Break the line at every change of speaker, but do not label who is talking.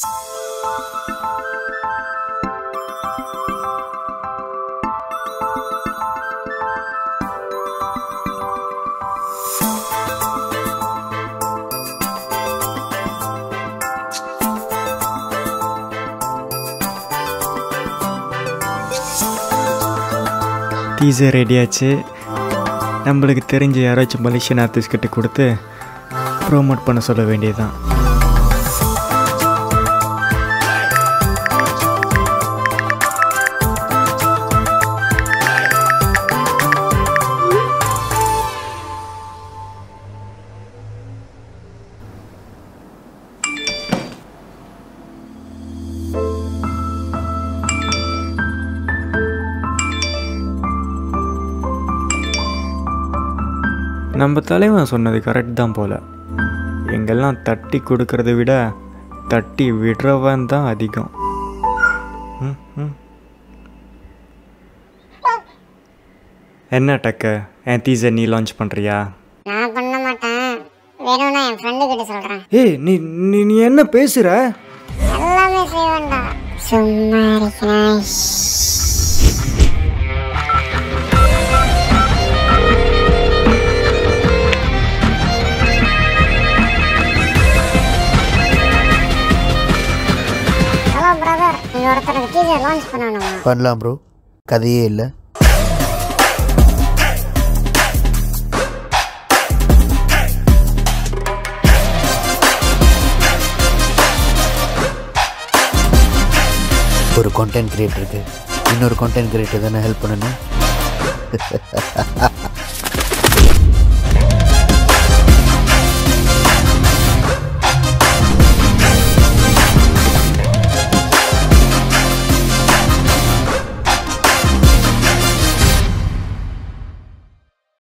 Teaser ரெடியாச்சு நம்மளுக்கு தெரிஞ்ச யாராச்சும் மலேசியன் ஆர்டிஸ்ட் கிட்ட கொடுத்து ப்ரோமோட் பண்ண சொல்ல வேண்டியதுதான் நம்ம தலைவன் சொன்னது கரெக்ட் தான் போல எங்கெல்லாம் தட்டி கொடுக்கறத விட தட்டி விடுறவன் தான் அதிகம் ம், ம். என்ன டக்க என் டீசர் நீ லான்ச் பண்ணுறியா
நான் பண்ண மாட்டேன் வேணும்னா என் ஃப்ரெண்டு கிட்ட சொல்றேன்
ஏய் நீ நீ நீ என்ன பேசுகிற
எல்லாமே செய்வேன்டா சும்மா இருக்கிறேன் ஹலோ பிரதர் நீங்க ஒருத்தருக்கு டீச்சர் லான்ச் பண்ணணுமா
பண்ணலாம் ப்ரோ கதையே இல்லை ஒரு கான்டென்ட் கிரியேட்டருக்கு இன்னொரு கான்டென்ட் கிரியேட்டர் தானே ஹெல்ப் பண்ணணும்